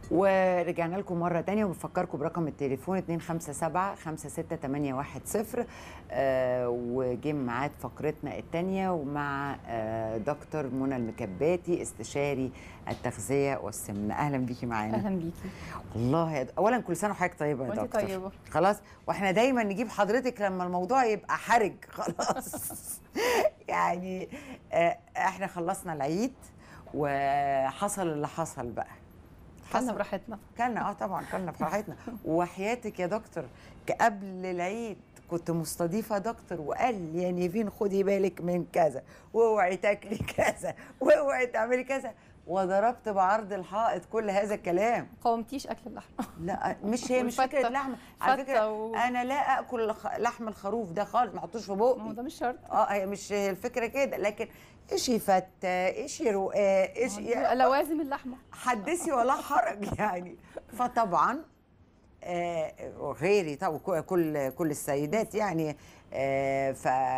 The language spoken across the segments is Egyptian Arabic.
ورجعنا لكم مرة تانية وبفكركم برقم التليفون 257 56810 آه وجه ميعاد فقرتنا التانية ومع آه دكتور منى المكباتي استشاري التغذية والسمنة أهلا بيكي معانا اهلا بيكي والله يا د- أولا كل سنة وحضرتك طيبة يا وانت دكتور طيبة. خلاص واحنا دايما نجيب حضرتك لما الموضوع يبقى حرج خلاص يعني آه احنا خلصنا العيد وحصل اللي حصل بقى كلنا حصل. براحتنا كلنا اه طبعا كلنا بفرحتنا وحياتك يا دكتور قبل العيد كنت مستضيفه دكتور وقال لي يا نيفين خدي بالك من كذا واوعي تاكلي كذا واوعي تعملي كذا وضربت بعرض الحائط كل هذا الكلام قاومتيش اكل اللحمه لا مش هي مش والفتة- فكره لحمه على فتة فكره و- انا لا اكل الخ- لحم الخروف ده خالص ما احطوش في ما هو بقي ده مش شرط اه هي مش هي الفكره كده لكن ايش فته ايش رقاق ايش ما هو دي لوازم اللحمه حدثي ولا حرج يعني فطبعا آه، وغيري طبعا كل- كل كل السيدات يعني آه،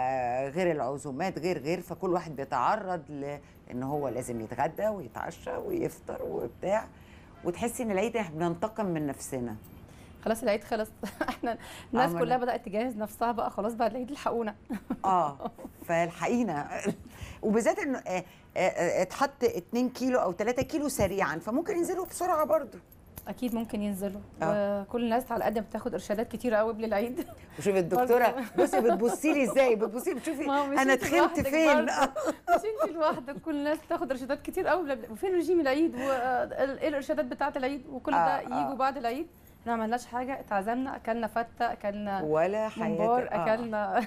فغير العزومات غير غير فكل واحد بيتعرض لان هو لازم يتغدى ويتعشى ويفطر وبتاع وتحسي ان العيد احنا بننتقم من نفسنا خلاص العيد خلص احنا الناس عمل- كلها بدات تجهز نفسها بقى خلاص بعد العيد الحقونا اه فالحقينا وبالذات انه آه، آه، آه، اتحط 2 كيلو او 3 كيلو سريعا فممكن ينزلوا بسرعه برضو اكيد ممكن ينزلوا آه. وكل الناس على قد ما بتاخد ارشادات كتيره قوي قبل العيد وشوفي الدكتوره بصي بتبصي لي ازاي بتبصي لي بتشوفي ما هو مش انا انت دخلت لوحدك فين برضه. مش انت لوحدك كل الناس بتاخد ارشادات كتير قوي قبل- وفين رجيم العيد وايه الارشادات بتاعه العيد وكل آه، ده آه. يجوا بعد العيد احنا ما عملناش حاجه اتعزمنا اكلنا فته اكلنا ولا حياتي ممبار آه، اكلنا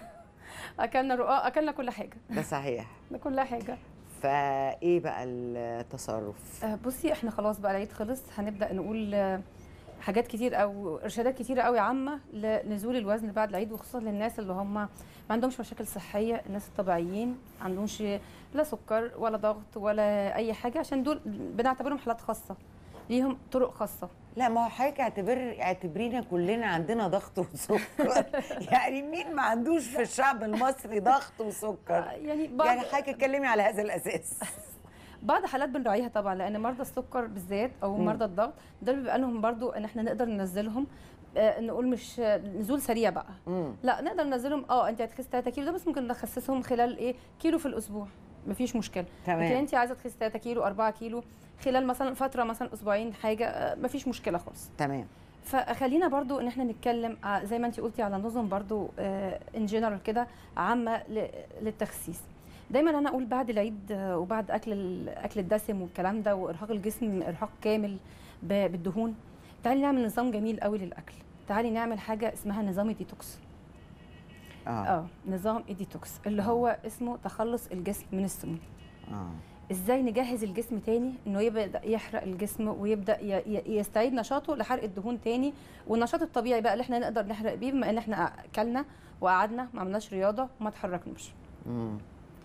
اكلنا رقاق اكلنا كل حاجه ده صحيح كل حاجه فايه بقى التصرف آه، بصي احنا خلاص بقى العيد خلص هنبدا نقول آه، حاجات كتير او ارشادات كتيره قوي عامه لنزول الوزن بعد العيد وخصوصا للناس اللي هم ما عندهمش مشاكل صحيه الناس الطبيعيين ما عندهمش لا سكر ولا ضغط ولا اي حاجه عشان دول بنعتبرهم حالات خاصه ليهم طرق خاصه لا ما هو حضرتك اعتبر اعتبرينا كلنا عندنا ضغط وسكر يعني مين ما عندوش في الشعب المصري ضغط آه، وسكر يعني بعض يعني حضرتك اتكلمي على هذا الاساس بعض حالات بنراعيها طبعا لان مرضى السكر بالذات او مم. مرضى الضغط دول بيبقى لهم برضو ان احنا نقدر ننزلهم آه، نقول مش آه، نزول سريع بقى مم. لا نقدر ننزلهم اه انت هتخس 3 كيلو ده بس ممكن نخسسهم خلال ايه كيلو في الاسبوع مفيش مشكله تمام. لكن انت عايزه تخسي 3 كيلو 4 كيلو خلال مثلا فتره مثلا اسبوعين حاجه آه، مفيش مشكله خالص تمام فخلينا برضو ان احنا نتكلم ع- زي ما انت قلتي على نظم برضو ان جنرال كده عامه ل- للتخسيس دايما انا اقول بعد العيد آه، وبعد اكل الاكل الدسم والكلام ده وارهاق الجسم ارهاق كامل ب- بالدهون تعالي نعمل نظام جميل قوي للاكل تعالي نعمل حاجه اسمها نظام الديتوكس اه اه نظام الديتوكس اللي هو اسمه تخلص الجسم من السموم اه ازاي نجهز الجسم تاني انه يبدا يحرق الجسم ويبدا ي- ي- يستعيد نشاطه لحرق الدهون تاني والنشاط الطبيعي بقى اللي احنا نقدر نحرق بيه بما ان احنا اكلنا وقعدنا ما عملناش رياضه وما اتحركناش مم.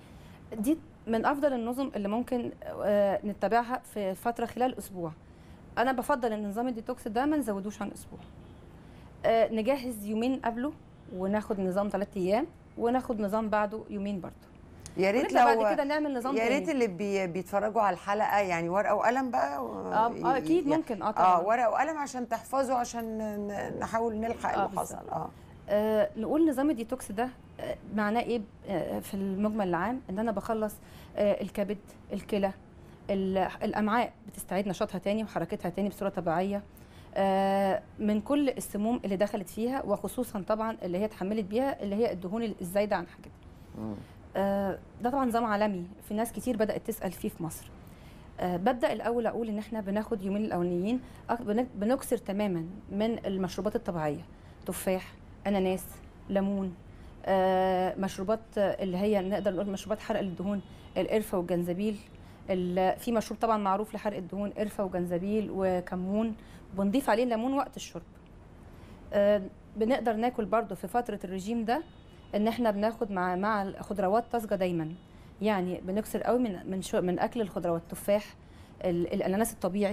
دي من افضل النظم اللي ممكن آه، نتبعها في فتره خلال اسبوع انا بفضل ان نظام الديتوكس ده ما نزودوش عن اسبوع آه، نجهز يومين قبله وناخد نظام ثلاث ايام وناخد نظام بعده يومين برضه يا ريت ونبدا لو بعد كده نعمل نظام يا تاني. ريت اللي بي بيتفرجوا على الحلقه يعني ورقه وقلم بقى و... اه آه، اكيد ي- ممكن اه اه طبعا ورقه وقلم عشان تحفظوا عشان ن- نحاول نلحق آه، اللي حصل بالظبط. اه آه نقول نظام الديتوكس ده آه معناه ايه آه في المجمل العام ان انا بخلص آه الكبد الكلى ال- الامعاء بتستعيد نشاطها تاني وحركتها تاني بصوره طبيعيه آه من كل السموم اللي دخلت فيها وخصوصا طبعا اللي هي اتحملت بيها اللي هي الدهون الزايده عن حاجتها مم. آه، ده طبعا نظام عالمي في ناس كتير بدات تسال فيه في مصر آه، ببدا الاول اقول ان احنا بناخد يومين الاولانيين أك- بن- بنكسر تماما من المشروبات الطبيعيه تفاح اناناس ليمون آه، مشروبات آه، اللي هي نقدر نقول مشروبات حرق الدهون القرفه والجنزبيل ال- في مشروب طبعا معروف لحرق الدهون قرفه وجنزبيل وكمون بنضيف عليه ليمون وقت الشرب آه، بنقدر ناكل برضو في فتره الرجيم ده ان احنا بناخد مع مع الخضروات طازجه دايما يعني بنكسر قوي من من شو من اكل الخضروات التفاح ال- الاناناس الطبيعي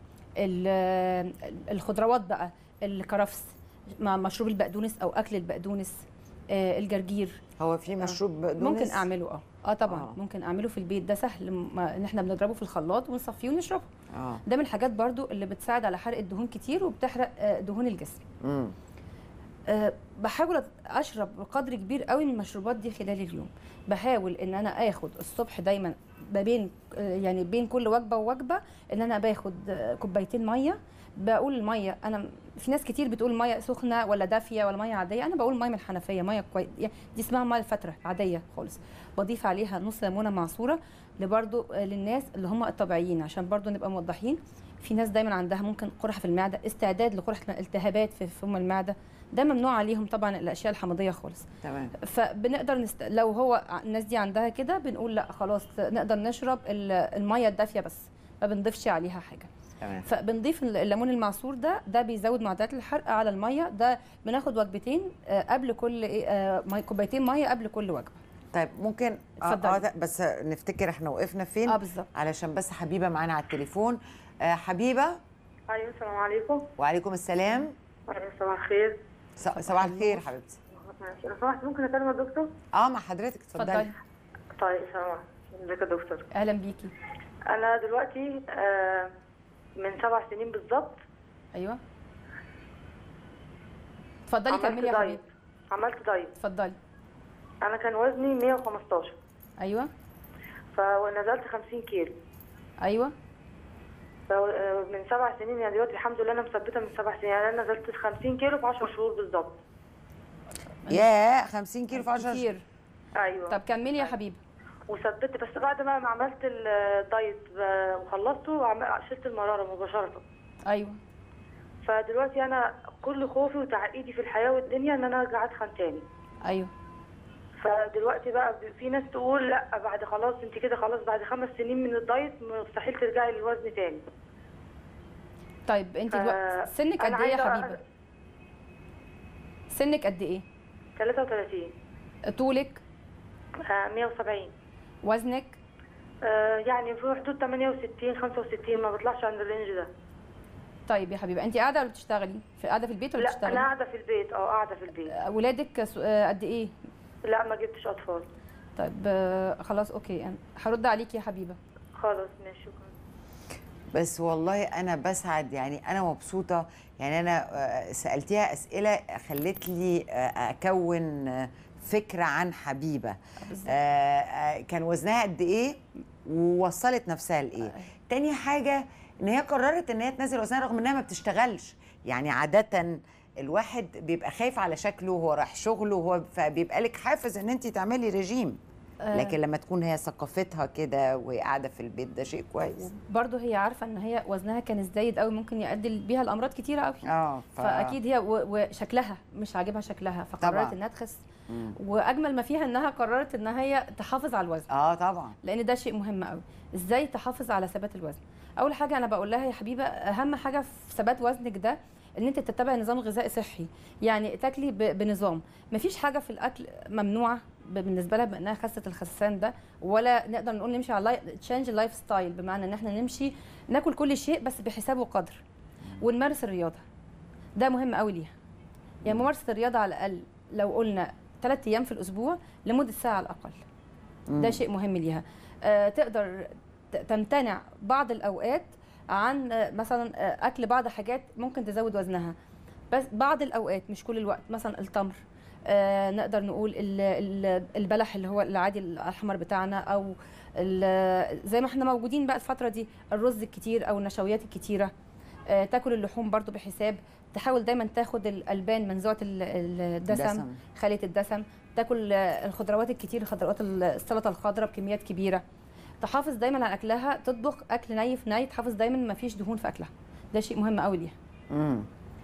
ال- الخضروات بقى الكرفس مع مشروب البقدونس او اكل البقدونس آه الجرجير هو في مشروب بقدونس ممكن اعمله اه اه طبعا آه. آه. ممكن اعمله في البيت ده سهل ما ان احنا بنضربه في الخلاط ونصفيه ونشربه اه ده من الحاجات برضو اللي بتساعد على حرق الدهون كتير وبتحرق آه، دهون الجسم امم أه بحاول اشرب قدر كبير قوي من المشروبات دي خلال اليوم بحاول ان انا اخد الصبح دايما ما بين آه، يعني بين كل وجبه ووجبه ان انا باخد آه، كوبايتين ميه بقول الميه انا في ناس كتير بتقول ميه سخنه ولا دافيه ولا ميه عاديه انا بقول ميه من الحنفيه ميه كويس يعني دي اسمها ميه الفتره عاديه خالص بضيف عليها نص ليمونه معصوره لبرضو آه، للناس اللي هم الطبيعيين عشان برضو نبقى موضحين في ناس دايما عندها ممكن قرحه في المعده استعداد لقرحه التهابات في فم المعده ده ممنوع عليهم طبعا الاشياء الحمضيه خالص تمام فبنقدر نست... لو هو ع- الناس دي عندها كده بنقول لا خلاص نقدر نشرب ال- الميه الدافيه بس ما بنضيفش عليها حاجه تمام فبنضيف ال- الليمون المعصور ده ده بيزود معدلات الحرق على الميه ده بناخد وجبتين آه، قبل كل إيه، آه، مي- كوبايتين ميه قبل كل وجبه طيب ممكن اه اتفضلي. آه ده- بس نفتكر احنا وقفنا فين اه بالظبط علشان بس حبيبه معانا على التليفون آه حبيبه ايوه السلام عليكم وعليكم السلام ايوه صباح الخير ص- صباح الخير حبيبتي ماشي لو سمحت ممكن اكلم الدكتور اه مع حضرتك اتفضلي اتفضلي طيب السلام عليكم ازيك يا دكتور اهلا بيكي انا دلوقتي آه، من سبع سنين بالظبط ايوه اتفضلي كملي يا دايت حبيبي عملت دايت اتفضلي انا كان وزني 115 ايوه فنزلت 50 كيلو ايوه ف- آه، من سبع سنين يعني دلوقتي الحمد لله انا مثبته من سبع سنين يعني انا نزلت 50 كيلو في 10 شهور بالظبط يا 50 كيلو في 10 كتير ايوه طب كملي يا حبيبي وثبت بس بعد ما ما عملت الدايت آه، وخلصته عم- شلت المراره مباشره ايوه فدلوقتي انا كل خوفي وتعقيدي في الحياه والدنيا ان انا ارجع اتخن تاني ايوه فدلوقتي بقى في ناس تقول لا بعد خلاص انت كده خلاص بعد خمس سنين من الدايت مستحيل ترجعي للوزن تاني طيب انت ف- دلوقتي سنك قد أنا ايه يا عايزة حبيبه سنك قد ايه 33 طولك آه، 170 وزنك آه، يعني في حدود 68 65 ما بطلعش عند الرينج ده طيب يا حبيبه انت قاعده ولا بتشتغلي في قاعده في البيت ولا لا انا بتشتغلي قاعده في البيت اه قاعده في البيت ولادك س- آه، قد ايه لا ما جبتش اطفال طيب آه، خلاص اوكي أنا هرد عليكي يا حبيبه خلاص ماشي شكرا بس والله انا بسعد يعني انا مبسوطه يعني انا آه، سالتيها اسئله خلت لي آه، اكون آه، فكره عن حبيبه بالظبط. آه، آه، كان وزنها قد ايه ووصلت نفسها لايه تاني حاجه ان هي قررت ان هي تنزل وزنها رغم انها ما بتشتغلش يعني عاده الواحد بيبقى خايف على شكله وهو رايح شغله وهو فبيبقى لك حافز ان انت تعملي رجيم آه. لكن لما تكون هي ثقافتها كده وهي قاعده في البيت ده شيء كويس برضه هي عارفه ان هي وزنها كان زايد قوي ممكن يؤدي بيها الامراض كتيره قوي اه ف... فاكيد هي و- وشكلها مش عاجبها شكلها طبعاً. فقررت انها تخس مم. واجمل ما فيها انها قررت ان هي تحافظ على الوزن اه طبعا لان ده شيء مهم قوي ازاي تحافظ على ثبات الوزن اول حاجه انا بقول لها يا حبيبه اهم حاجه في ثبات وزنك ده ان انت تتبعي نظام غذائي صحي يعني تاكلي ب- بنظام مفيش حاجه في الاكل ممنوعه ب- بالنسبه لها بانها خست الخسان ده ولا نقدر نقول نمشي على تشينج اللايف ستايل بمعنى ان احنا نمشي ناكل كل شيء بس بحساب وقدر ونمارس الرياضه ده مهم قوي ليها يعني ممارسه الرياضه على الاقل لو قلنا ثلاث ايام في الاسبوع لمده ساعه على الاقل ده شيء مهم ليها آه، تقدر ت- تمتنع بعض الاوقات عن آه، مثلا آه، اكل بعض حاجات ممكن تزود وزنها بس بعض الاوقات مش كل الوقت مثلا التمر آه، نقدر نقول ال- ال- البلح اللي هو العادي الاحمر بتاعنا او ال- زي ما احنا موجودين بقى الفتره دي الرز الكتير او النشويات الكتيره آه، تاكل اللحوم برضو بحساب تحاول دايما تاخد الالبان منزوعه ال- ال- الدسم دسم. خاليه الدسم تاكل آه، الخضروات الكتير خضروات ال- السلطه الخضراء بكميات كبيره تحافظ دايما على اكلها تطبخ اكل ني في ني تحافظ دايما ما فيش دهون في اكلها ده شيء مهم قوي ليها امم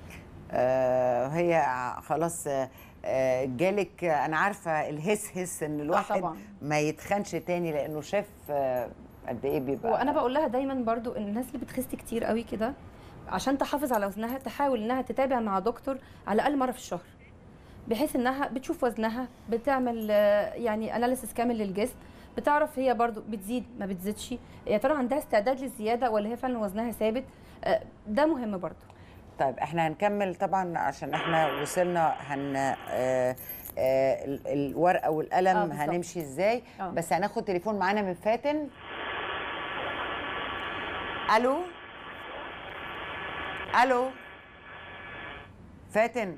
آه هي ع- خلاص آه، آه، جالك آه، انا عارفه الهس هس ان الواحد طبعاً. ما يتخنش تاني لانه شاف آه، قد ايه بيبقى وانا بقول لها دايما برضو ان الناس اللي بتخس كتير قوي كده عشان تحافظ على وزنها تحاول انها تتابع مع دكتور على الاقل مره في الشهر بحيث انها بتشوف وزنها بتعمل آه، يعني اناليسيس كامل للجسم بتعرف هي برضو بتزيد ما بتزيدش يا ترى عندها استعداد للزياده ولا هي فعلا وزنها ثابت آه، ده مهم برضو طيب احنا هنكمل طبعا عشان احنا وصلنا هن آه، آه ال- الورقه والقلم آه، بالظبط. هنمشي ازاي آه. بس هناخد تليفون معانا من فاتن الو الو فاتن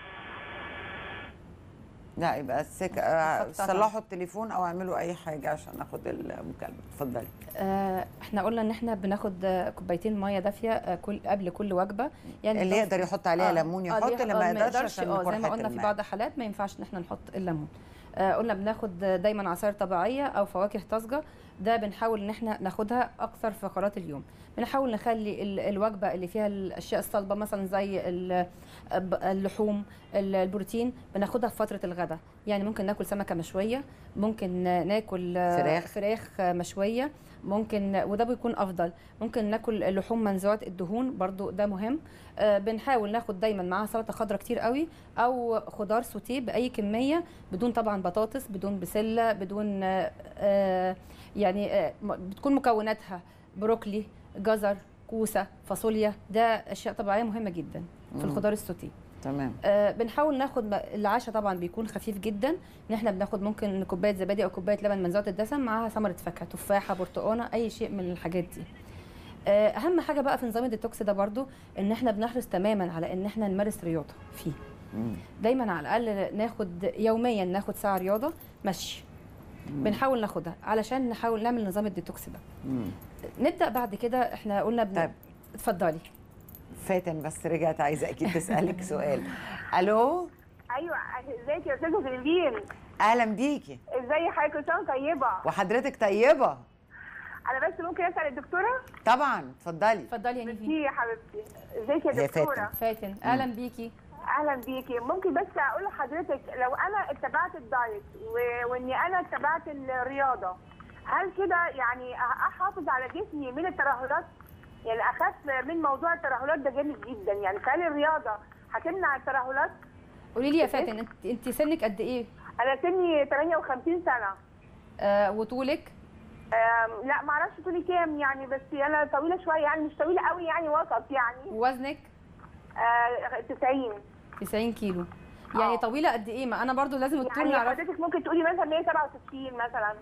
لا يبقى السك... آه، اتفضل. صلحوا التليفون او اعملوا اي حاجه عشان ناخد المكالمه اتفضلي آه، احنا قلنا ان احنا بناخد آه، كوبايتين ميه دافيه آه، كل قبل كل وجبه يعني اللي بنضيف- يقدر يحط عليها ليمون آه، يحط اللي اللي ما آه، يقدرش عشان اه زي ما قرحة قلنا في الماء. بعض الحالات ما ينفعش ان احنا نحط الليمون آه، قلنا بناخد دايما عصاير طبيعيه او فواكه طازجه ده بنحاول ان احنا ناخدها اكثر في فقرات اليوم بنحاول نخلي ال- الوجبه اللي فيها الاشياء الصلبه مثلا زي ال- ب- اللحوم ال- البروتين بناخدها في فتره الغداء يعني ممكن ناكل سمكه مشويه ممكن ناكل آه، فراخ. فراخ آه، مشويه ممكن وده بيكون افضل ممكن ناكل لحوم منزوعه الدهون برضو ده مهم آه، بنحاول ناخد دايما معاها سلطه خضراء كتير قوي او خضار سوتيه باي كميه بدون طبعا بطاطس بدون بسله بدون آه، آه، يعني آه، م- بتكون مكوناتها بروكلي جزر كوسه فاصوليا ده اشياء طبيعيه مهمه جدا في مم. الخضار السوتيه تمام آه، بنحاول ناخد م- العشاء طبعا بيكون خفيف جدا ان احنا بناخد ممكن كوبايه زبادي او كوبايه لبن منزوعه الدسم معاها ثمره فاكهه تفاحه برتقانه اي شيء من الحاجات دي آه، اهم حاجه بقى في نظام الديتوكس ده برضو ان احنا بنحرص تماما على ان احنا نمارس رياضه فيه مم. دايما على الاقل ناخد يوميا ناخد ساعه رياضه مشي بنحاول ناخدها علشان نحاول نعمل نظام الديتوكس ده مم. نبدا بعد كده احنا قلنا بن... طيب. اتفضلي فاتن بس رجعت عايزه اكيد تسالك سؤال الو ايوه ازيك يا استاذه فلبين اهلا بيكي ازي حضرتك كل سنه وأنت طيبه وحضرتك طيبه انا بس ممكن اسال الدكتوره طبعا اتفضلي اتفضلي يا نيفي ميرسي يا حبيبتي ازيك يا يا دكتوره فاتن اهلا بيكي اهلا بيكي ممكن بس اقول لحضرتك لو انا اتبعت الدايت و... واني انا اتبعت الرياضه هل كده يعني احافظ على جسمي من الترهلات يعني اخاف من موضوع الترهلات ده جامد جدا يعني هل الرياضه هتمنع الترهلات قولي لي يا فاتن انت انت سنك قد ايه انا سني 58 سنه آه وطولك أم، لا ما اعرفش طولي كام يعني بس انا طويله شويه يعني مش طويله قوي يعني وسط يعني ووزنك آه 90 90 كيلو يعني آه. طويله قد ايه ما انا برضو لازم الطول يعني نعرف حضرتك ممكن تقولي مثلا 167 مثلا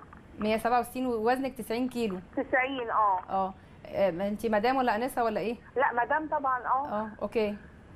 167 ووزنك 90 كيلو 90 اه اه آه، ما انت مدام ولا انسه ولا ايه لا مدام طبعا اه اه اوكي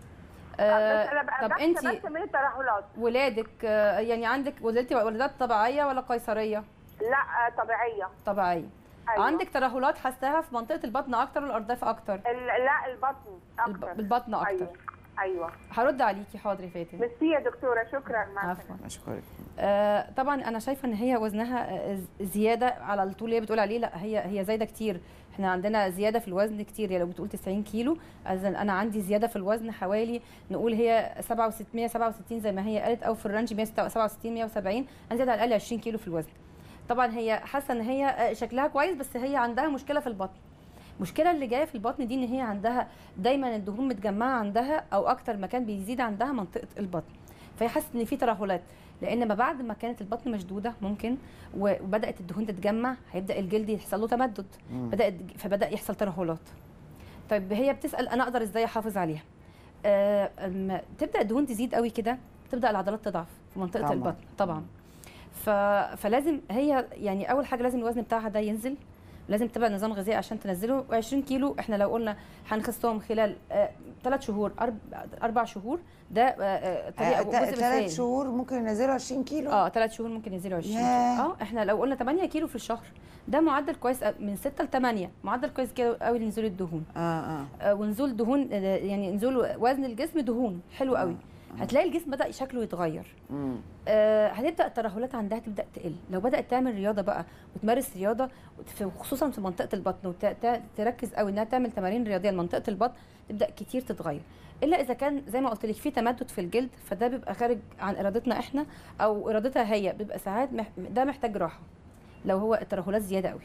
بس آه انا بقى طب بحث انت بس من الترهلات ولادك آه يعني عندك ولدتي ولادات طبيعيه ولا قيصريه لا آه طبيعيه طبيعيه أيوة. عندك ترهلات حاساها في منطقه البطن اكتر ولا الارداف اكتر ال- لا البطن الب- اكتر البطن اكتر ايوه ايوه هرد عليكي حاضر يا فاتن ميرسي يا دكتوره شكرا مع عفوا السلامه اشكرك آه، طبعا انا شايفه ان هي وزنها آه، زياده على الطول اللي هي بتقول عليه لا هي هي زايده كتير احنا عندنا زياده في الوزن كتير يعني لو بتقول 90 كيلو اذا انا عندي زياده في الوزن حوالي نقول هي 67 167 زي ما هي قالت او في الرانج 167 170 انا زياده على الاقل 20 كيلو في الوزن طبعا هي حاسه ان هي آه، شكلها كويس بس هي عندها مشكله في البطن المشكله اللي جايه في البطن دي ان هي عندها دايما الدهون متجمعه عندها او اكتر مكان بيزيد عندها منطقه البطن فهي حاسه ان في ترهلات لان ما بعد ما كانت البطن مشدوده ممكن وبدات الدهون تتجمع هيبدا الجلد يحصل له تمدد بدات فبدا يحصل ترهلات طيب هي بتسال انا اقدر ازاي احافظ عليها آه، أما تبدا الدهون تزيد قوي كده تبدا العضلات تضعف في منطقه طبعاً. طبعا. البطن طبعا ف... فلازم هي يعني اول حاجه لازم الوزن بتاعها ده ينزل لازم تتبع نظام غذائي عشان تنزله و20 كيلو احنا لو قلنا هنخسهم خلال ثلاث شهور أرب... اربع شهور ده آه، آه، طريقه جزء مثالي. ثلاث شهور ممكن ينزلوا 20 كيلو اه ثلاث شهور ممكن ينزلوا 20 كيلو. ياه. اه احنا لو قلنا 8 كيلو في الشهر ده معدل كويس أ- من 6 ل 8 معدل كويس كده قوي لنزول الدهون اه اه آه، ونزول دهون آه، يعني نزول وزن الجسم دهون حلو قوي هتلاقي الجسم بدا شكله يتغير مم. آه، هتبدا الترهلات عندها تبدا تقل لو بدات تعمل رياضه بقى وتمارس رياضه في- خصوصا في منطقه البطن وتركز قوي انها تعمل تمارين رياضيه لمنطقه البطن تبدا كتير تتغير الا اذا كان زي ما قلت لك في تمدد في الجلد فده بيبقى خارج عن ارادتنا احنا او ارادتها هي بيبقى ساعات مح... ده محتاج راحه لو هو الترهلات زياده قوي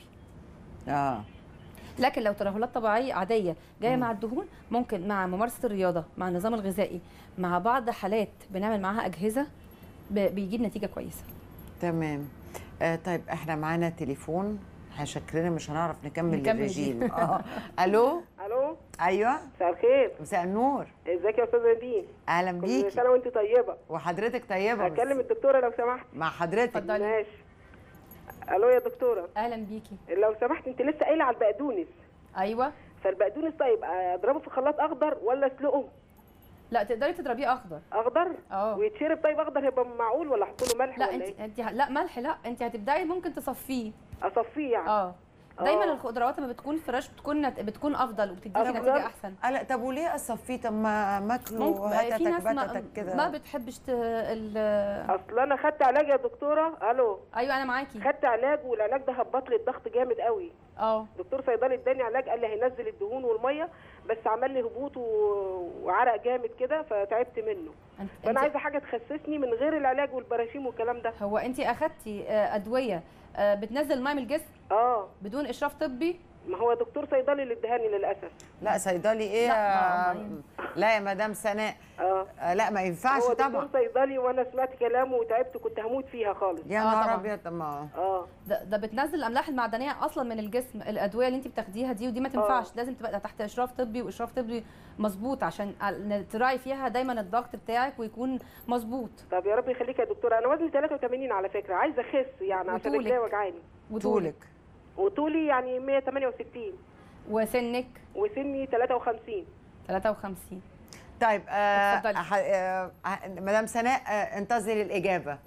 اه لكن لو ترهلات طبيعيه عاديه جايه مع الدهون ممكن مع ممارسه الرياضه مع النظام الغذائي مع بعض حالات بنعمل معاها اجهزه ب- بيجيب نتيجه كويسه تمام آه طيب احنا معانا تليفون شكلنا مش هنعرف نكمل نكمل الرجيم دي. اه الو الو ايوه مساء الخير مساء النور ازيك يا استاذه نادين اهلا كل بيكي سنه وانت طيبه وحضرتك طيبه بس. هكلم الدكتوره لو سمحت مع حضرتك اتفضلي. ماشي الو يا دكتوره اهلا بيكي لو سمحت انت لسه قايله على البقدونس ايوه فالبقدونس طيب اضربه في خلاط اخضر ولا اسلقه لا تقدري تضربيه اخضر اخضر اه. ويتشرب طيب اخضر هيبقى معقول ولا احط له ملح لا ولا انت ايه انت لا ملح لا انت هتبداي ممكن تصفيه اصفيه يعني اه دايما اه. الخضروات لما بتكون فريش بتكون نت... بتكون افضل وبتديكي أفضل؟ نتيجه احسن آه، لا طب وليه اصفيه طب ما ماكله ممكن في هتتك ناس ما, بتتك كده ما بتحبش ت... ال... اصل انا خدت علاج يا دكتوره الو ايوه انا معاكي خدت علاج والعلاج ده هبط لي الضغط جامد قوي اه دكتور صيدلي اداني علاج قال لي هينزل الدهون والميه بس عمل لي هبوط و- وعرق جامد كده فتعبت منه انت... فانا انت... عايزه حاجه تخسسني من غير العلاج والبراشيم والكلام ده هو انت اخدتي آه، ادويه آه، بتنزل ميه من الجسم اه بدون اشراف طبي ما هو دكتور صيدلي اللي ادهاني للاسف لا صيدلي ايه لا، يا- ما- لا يا مدام سناء اه آه، لا ما ينفعش هو طبعا دكتور صيدلي وانا سمعت كلامه وتعبت كنت هموت فيها خالص يا آه، نهار طبعاً. ابيض طب ما اه ده, ده بتنزل الاملاح المعدنيه اصلا من الجسم الادويه اللي انت بتاخديها دي ودي ما تنفعش لازم تبقى تحت اشراف طبي واشراف طبي مظبوط عشان ال- تراعي فيها دايما الضغط بتاعك ويكون مظبوط طب يا رب يخليك يا دكتوره انا وزني 83 على فكره عايزه اخس يعني عشان وطولك؟ رجلي وجعاني وطولك طولك وطولي يعني 168 وسنك وسني 53 53 طيب آه اتفضلي. ح- آه ح- مدام سناء آه انتظري الاجابه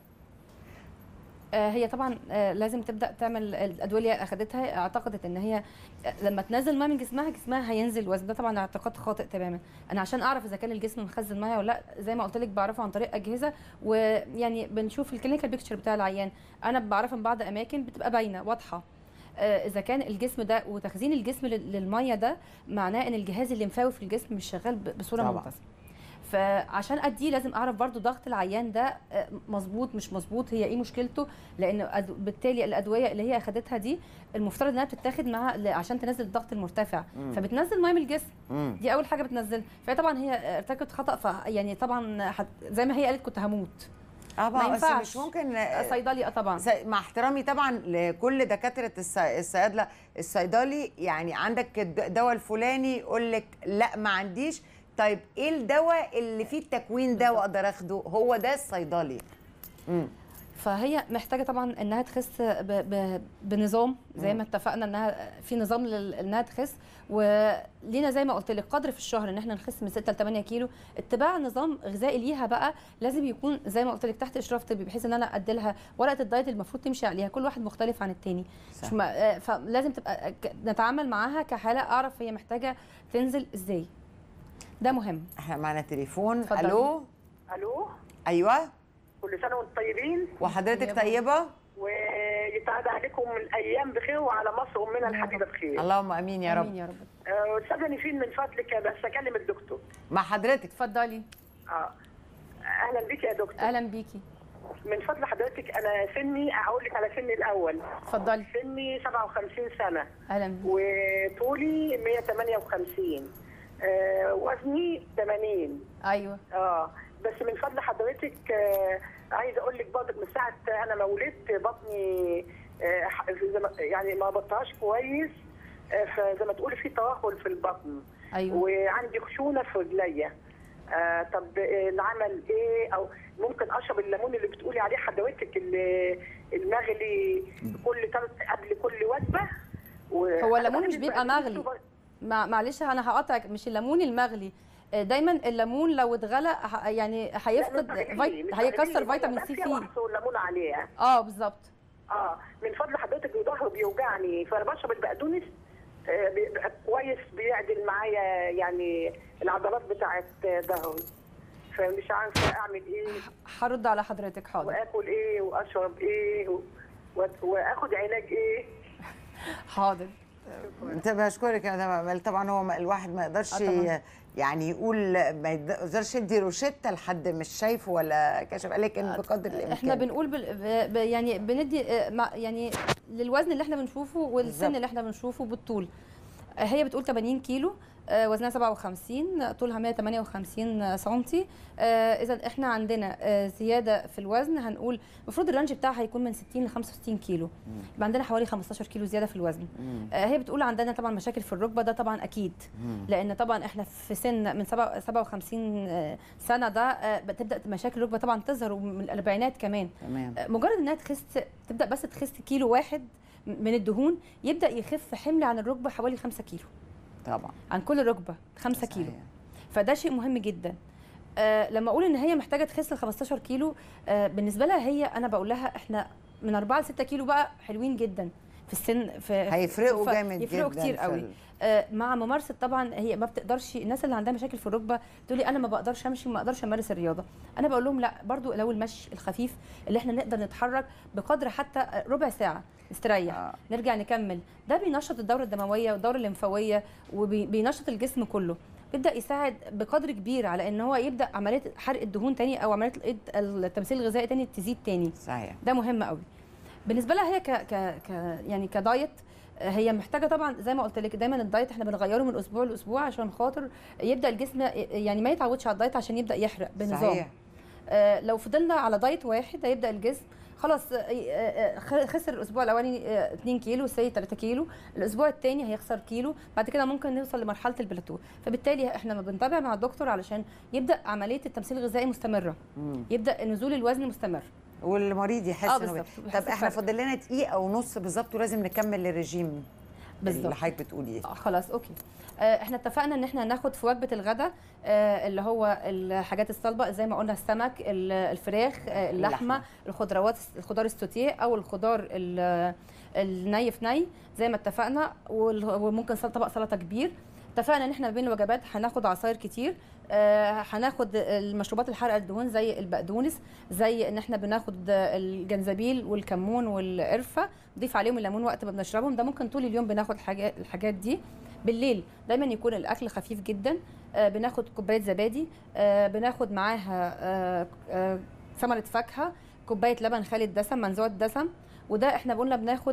آه، هي طبعا آه، لازم تبدا تعمل الادويه اللي هي اخدتها اعتقدت ان هي آه، لما تنزل ميه من جسمها جسمها هينزل وزن ده طبعا اعتقاد خاطئ تماما انا عشان اعرف اذا كان الجسم مخزن ميه ولا لا زي ما قلت لك بعرفه عن طريق اجهزه ويعني بنشوف الكلينيكال بيكتشر بتاع العيان انا بعرفها من بعض اماكن بتبقى باينه واضحه آه، اذا كان الجسم ده وتخزين الجسم لل- للميه ده معناه ان الجهاز الليمفاوي في الجسم مش شغال ب- بصوره طبعاً. منتظمه فعشان اديه لازم اعرف برضو ضغط العيان ده آه، مظبوط مش مظبوط هي ايه مشكلته لان أد- بالتالي الادويه اللي هي اخدتها دي المفترض انها بتتاخد مع ل- عشان تنزل الضغط المرتفع فبتنزل ميه من الجسم مم. دي اول حاجه بتنزل فهي طبعا هي ارتكبت خطا ف يعني طبعا حت زي ما هي قالت كنت هموت اه ما بقى بس ينفعش. مش ممكن آه، صيدلي اه طبعا س- مع احترامي طبعا لكل دكاتره الص- الصيادله الصيدلي يعني عندك الد- الدواء الفلاني يقول لك لا ما عنديش طيب ايه الدواء اللي فيه التكوين ده واقدر اخده هو ده الصيدلي مم. فهي محتاجه طبعا انها تخس ب ب بنظام زي ما اتفقنا انها في نظام لل- انها تخس ولينا زي ما قلت لك قدر في الشهر ان احنا نخس من 6 ل 8 كيلو اتباع نظام غذائي ليها بقى لازم يكون زي ما قلت لك تحت اشراف طبي بحيث ان انا ادي لها ورقه الدايت اللي المفروض تمشي عليها كل واحد مختلف عن التاني صح. مش ما آه، فلازم تبقى ك- نتعامل معاها كحاله اعرف هي محتاجه تنزل ازاي ده مهم احنا معانا تليفون اتفضلي. الو الو ايوه كل سنه وانتم طيبين وحضرتك طيبة. طيبه ويتعاد عليكم الايام بخير وعلى مصر امنا الحبيبه بخير اللهم امين يا رب امين يا رب آه، استاذه نيفين من فضلك بس اكلم الدكتور مع حضرتك اتفضلي اه اهلا بك يا دكتور اهلا بيكي من فضل حضرتك انا سني هقول لك على سني الاول اتفضلي سني 57 سنه اهلا بيكي وطولي 158 آه وزني 80 ايوه اه بس من فضل حضرتك آه عايزه اقول لك برضك من ساعه انا ما ولدت بطني آه ح- زي ما- يعني ما بطهاش كويس آه فزي ما تقولي في ترهل في البطن ايوه وعندي خشونه في رجليا آه طب آه، العمل ايه او ممكن اشرب الليمون اللي بتقولي عليه حضرتك ال- المغلي كل تلت- قبل كل وجبه و- هو الليمون مش أنا بيبقى مغلي. مع معلش انا هقطعك مش الليمون المغلي آه، دايما الليمون لو اتغلى ه- يعني هيفقد فيت... هيكسر فيتامين سي فيه الليمون عليها اه بالظبط اه من فضل حضرتك ظهري بيوجعني فانا بشرب البقدونس آه، بيبقى كويس بيعدل معايا يعني العضلات بتاعت ظهري فمش عارفه اعمل ايه هرد على حضرتك حاضر واكل ايه واشرب ايه و- و- واخد علاج ايه حاضر انت بشكرك يا مدام امال طبعا هو ما- الواحد ما يقدرش آه طبعاً. يعني يقول ما يقدرش يدي روشته لحد مش شايفه ولا كشف لكن بقدر الامكان احنا بنقول بال... ب... ب... يعني بندي آه، مع- يعني للوزن اللي احنا بنشوفه والسن بالظبط. اللي احنا بنشوفه بالطول آه، هي بتقول 80 كيلو آه، وزنها 57 طولها 158 سنتي اذا احنا عندنا آه، زياده في الوزن هنقول المفروض الرانج بتاعها هيكون من 60 ل 65 كيلو يبقى عندنا حوالي 15 كيلو زياده في الوزن آه، هي بتقول عندنا طبعا مشاكل في الركبه ده طبعا اكيد لان طبعا احنا في سن من سبعة- 57 آه، سنه ده آه، بتبدا مشاكل الركبه طبعا تظهر ومن الاربعينات كمان تمام آه، مجرد انها تخس تبدا بس تخس كيلو واحد من الدهون يبدا يخف حمل عن الركبه حوالي 5 كيلو طبعا عن كل ركبه 5 كيلو صحيح. فده شيء مهم جدا آه لما اقول ان هي محتاجه تخس ل 15 كيلو آه بالنسبه لها هي انا بقول لها احنا من 4 ل 6 كيلو بقى حلوين جدا في السن في هيفرقوا ف- جامد يفرقوا جدا كتير في قوي ال- آه مع ممارسه طبعا هي ما بتقدرش الناس اللي عندها مشاكل في الركبه تقول لي انا ما بقدرش امشي ما اقدرش امارس الرياضه انا بقول لهم لا برضو لو المشي الخفيف اللي احنا نقدر نتحرك بقدر حتى ربع ساعه نستريح آه. نرجع نكمل ده بينشط الدوره الدمويه والدوره الليمفاويه وبينشط الجسم كله بيبدا يساعد بقدر كبير على ان هو يبدا عمليه حرق الدهون تاني او عمليه الإد- التمثيل الغذائي تاني تزيد تاني صحيح ده مهم قوي بالنسبه لها هي ك ك ك يعني كدايت آه، هي محتاجه طبعا زي ما قلت لك دايما الدايت احنا بنغيره من اسبوع لاسبوع عشان خاطر يبدا الجسم يعني ما يتعودش على الدايت عشان يبدا يحرق بنظام صحيح آه، لو فضلنا على دايت واحد هيبدا الجسم خلاص آه، آه، آه، خسر الاسبوع الاولاني آه، 2 كيلو سي 3 كيلو الاسبوع الثاني هيخسر كيلو بعد كده ممكن نوصل لمرحله البلاتو فبالتالي احنا ما بنتابع مع الدكتور علشان يبدا عمليه التمثيل الغذائي مستمره مم. يبدا نزول الوزن مستمر والمريض يحس آه، انه بالظبط، بي- بيحس طب احنا بفرق. فاضل لنا دقيقه ونص بالظبط ولازم نكمل الرجيم اللي بالظبط حضرتك بتقوليه آه، خلاص اوكي آه، احنا اتفقنا ان احنا ناخد في وجبه الغداء آه، اللي هو الحاجات الصلبه زي ما قلنا السمك ال- الفراخ آه، اللحمه اللحمة. الخضروات الخضار السوتيه او الخضار ال- الني في ني زي ما اتفقنا وال- وممكن سل- طبق سلطه كبير اتفقنا ان احنا ما بين الوجبات هناخد عصاير كتير آه، هناخد المشروبات الحارقه الدهون زي البقدونس زي ان احنا بناخد الجنزبيل والكمون والقرفه نضيف عليهم الليمون وقت ما بنشربهم ده ممكن طول اليوم بناخد حاجات الحاجات دي بالليل دايما يكون الاكل خفيف جدا آه، بناخد كوبايه زبادي آه، بناخد معاها آه، آه، ثمره فاكهه كوبايه لبن خالي الدسم منزوع الدسم وده احنا قلنا بناخد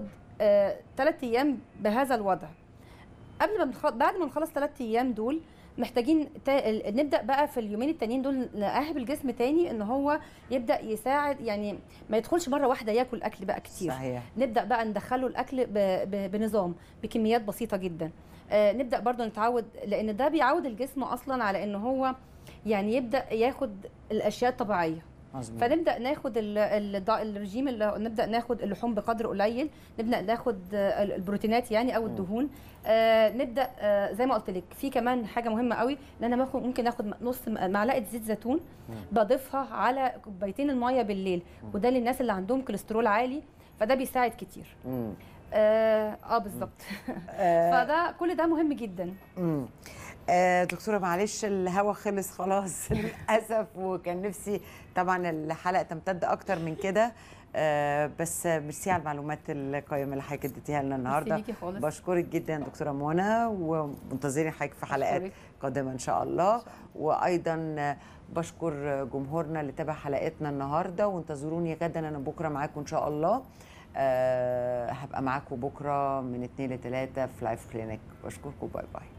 ثلاث ايام بهذا الوضع قبل ما بنخ... بعد ما نخلص ثلاث ايام دول محتاجين تا... ال- نبدا بقى في اليومين التانيين دول نأهب الجسم تاني ان هو يبدا يساعد يعني ما يدخلش مره واحده ياكل اكل بقى كتير صحيح نبدا بقى ندخله الاكل ب... ب... بنظام بكميات بسيطه جدا آه نبدا برضو نتعود لان ده بيعود الجسم اصلا على ان هو يعني يبدا ياخد الاشياء الطبيعيه مظبوط فنبدا ناخد ال- ال- الرجيم اللي نبدا ناخد اللحوم بقدر قليل نبدا ناخد آه، البروتينات يعني او الدهون آه نبدا آه زي ما قلت لك في كمان حاجه مهمه قوي ان انا باخد ممكن اخد نص م- معلقه زيت زيتون بضيفها على كوبايتين الميه بالليل وده للناس اللي عندهم كوليسترول عالي فده بيساعد كتير مم. اه, آه بالظبط آه، فده كل ده مهم جدا مم. آه دكتورة معلش الهوا خلص خلاص للأسف وكان نفسي طبعا الحلقة تمتد أكتر من كده آه بس ميرسي على المعلومات القيمة اللي حضرتك اديتيها لنا النهارده ليكي خالص. بشكرك جدا دكتورة منى ومنتظرين حضرتك في حلقات بشكرك. قادمة إن شاء الله وأيضا آه، بشكر جمهورنا اللي تابع حلقتنا النهارده وانتظروني غدا أنا بكرة معاكم إن شاء الله أه هبقى معاكم بكرة من 2 ل 3 في لايف كلينيك بشكركم باي باي